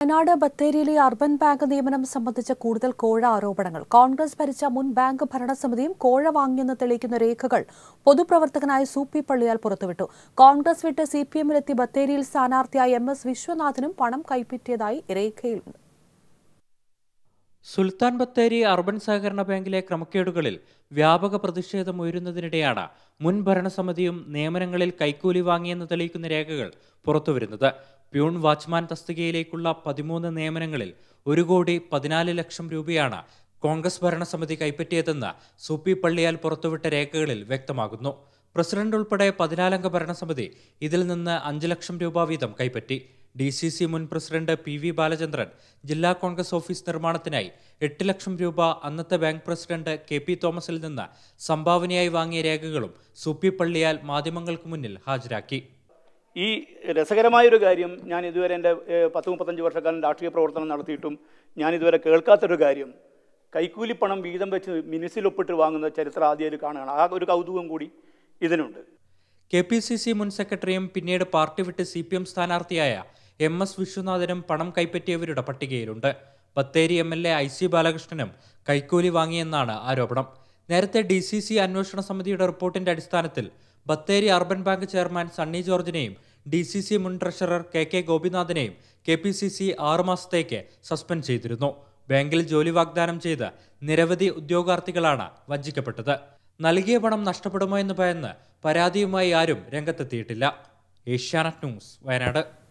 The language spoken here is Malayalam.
വയനാട് ബത്തേരിയിലെ അർബൻ ബാങ്ക് നിയമനം സംബന്ധിച്ച കൂടുതൽ കോഴ ആരോപണങ്ങൾ കോൺഗ്രസ് ഭരിച്ച മുൻ ബാങ്ക് ഭരണസമിതിയും കോഴ വാങ്ങിയെന്ന് തെളിയിക്കുന്ന രേഖകൾ പൊതുപ്രവർത്തകനായ സൂപ്പി പള്ളിയാൽ പുറത്തുവിട്ടു കോൺഗ്രസ് വിട്ട് സി പി എമ്മിലെത്തി ബത്തേരിയിൽ സ്ഥാനാർത്ഥിയായ എം എസ് വിശ്വനാഥനും പണം കൈപ്പറ്റിയതായി രേഖയിലുണ്ട് സുൽത്താൻ ബത്തേരി അർബൻ സഹകരണ ബാങ്കിലെ ക്രമക്കേടുകളിൽ വ്യാപക പ്രതിഷേധം ഉയരുന്നതിനിടെയാണ് മുൻ ഭരണസമിതിയും നിയമനങ്ങളിൽ കൈക്കൂലി വാങ്ങിയെന്ന് തെളിയിക്കുന്ന രേഖകൾ പുറത്തുവരുന്നത് പ്യൂൺ വാച്ച്മാൻ തസ്തികയിലേക്കുള്ള പതിമൂന്ന് നിയമനങ്ങളിൽ ഒരു കോടി പതിനാല് ലക്ഷം രൂപയാണ് കോൺഗ്രസ് ഭരണസമിതി കൈപ്പറ്റിയതെന്ന് സുപ്പി പള്ളിയാൽ പുറത്തുവിട്ട രേഖകളിൽ വ്യക്തമാകുന്നു പ്രസിഡന്റ് ഉൾപ്പെടെ പതിനാലംഗ ഭരണസമിതി ഇതിൽ നിന്ന് അഞ്ച് ലക്ഷം രൂപ വീതം കൈപ്പറ്റി ഡി സി സി മുൻ പ്രസിഡന്റ് പി വി ബാലചന്ദ്രൻ ജില്ലാ കോൺഗ്രസ് ഓഫീസ് നിർമ്മാണത്തിനായി എട്ട് ലക്ഷം രൂപ അന്നത്തെ ബാങ്ക് പ്രസിഡന്റ് കെ പി തോമസിൽ നിന്ന് സംഭാവനയായി വാങ്ങിയ രേഖകളും സുപ്പി പള്ളിയാൽ മാധ്യമങ്ങൾക്ക് മുന്നിൽ ഹാജരാക്കി ഈ രസകരമായൊരു കാര്യം ഞാൻ ഇതുവരെ എൻ്റെ ഏഹ്, പത്ത് മുപ്പത്തഞ്ച് വർഷക്കാലം രാഷ്ട്രീയ പ്രവർത്തനം നടത്തിയിട്ടും ഞാൻ ഇതുവരെ കേൾക്കാത്തൊരു കാര്യം കൈക്കൂലിപ്പണം വീതം വെച്ച് മിനിസിൽ ഒപ്പിട്ട് വാങ്ങുന്ന ചരിത്രം ആദ്യമായിട്ട് കാണുകയാണ് ആ ഒരു കൗതുകം കൂടി ഇതിനുണ്ട് കെ പി സി സി മുൻ സെക്രട്ടറിയും പിന്നീട് പാർട്ടി വിട്ട് സി പി എം സ്ഥാനാർത്ഥിയായ എം എസ് വിശ്വനാഥനും പണം കൈപ്പറ്റിയവരുടെ പട്ടികയിലുണ്ട് Bathery M L A I C ബാലകൃഷ്ണനും കൈക്കൂലി വാങ്ങിയെന്നാണ് ആരോപണം നേരത്തെ ഡി സി സി അന്വേഷണ സമിതിയുടെ റിപ്പോർട്ടിന്റെ അടിസ്ഥാനത്തിൽ Bathery urban bank chairman Sunny ജോർജിനെയും ഡി സി സി മുൻ ട്രഷറർ കെ കെ ഗോപിനാഥിനെയും കെ പി സി സി ആറുമാസത്തേക്ക് സസ്പെൻഡ് ചെയ്തിരുന്നു ബാങ്കിൽ ജോലി വാഗ്ദാനം ചെയ്ത് നിരവധി ഉദ്യോഗാർത്ഥികളാണ് വഞ്ചിക്കപ്പെട്ടത് നൽകിയ പണം നഷ്ടപ്പെടുമോ എന്ന് ഭയന്ന് പരാതിയുമായി ആരും രംഗത്തെത്തിയിട്ടില്ല ഏഷ്യാനെറ്റ് ന്യൂസ് വയനാട്